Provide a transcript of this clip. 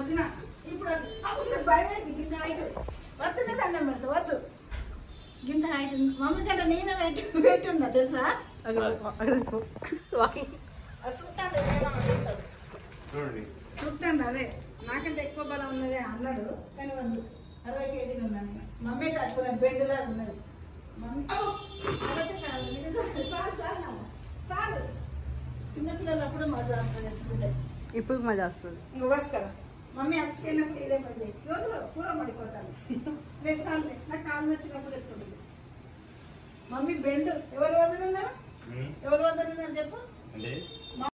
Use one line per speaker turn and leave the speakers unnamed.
పొద్దున ఇప్పుడు అప్పుడు భయం అయింది గింత హైట్ వద్దునే దండం పెడతా వద్దు గింత హైట్ మమ్మీ కంటే నేనే వెయిట్ వెయిట్ ఉన్నా తెలుసా
వాకింగ్
సుత్తాడు ఏమన్నా తింటాడు.
చూడండి
చూస్తాండి అదే నాకంటే ఎక్కువ బలం ఉన్నది అన్నాడు కానీ వద్దు అరవై కేజీలు ఉన్నాను నేను. మమ్మీ తట్టుకున్నది బెండులాగా ఉన్నది మమ్మీ అబ్బో! అదైతే కాదు. ఇది చాలు, చాలు, చాలు నాన్న. చాలు చిన్నపిల్లలు అప్పుడు మజా వస్తుంది ఎత్తుకుంటే
ఇప్పుడు మజా వస్తుంది
ఇంకో భాస్కర్ మమ్మీ అలసిపోయినప్పుడు ఇదే పని చేయి రోజులో కూర పడిపోతాను లేదు చాలు నాకు కాలు వచ్చినప్పుడు ఎత్తుకుంటుంది మమ్మీ బెండు ఎవరు వదనున్నారు
ఉమ్.
ఎవరు వదనున్నారు చెప్పు
అంటే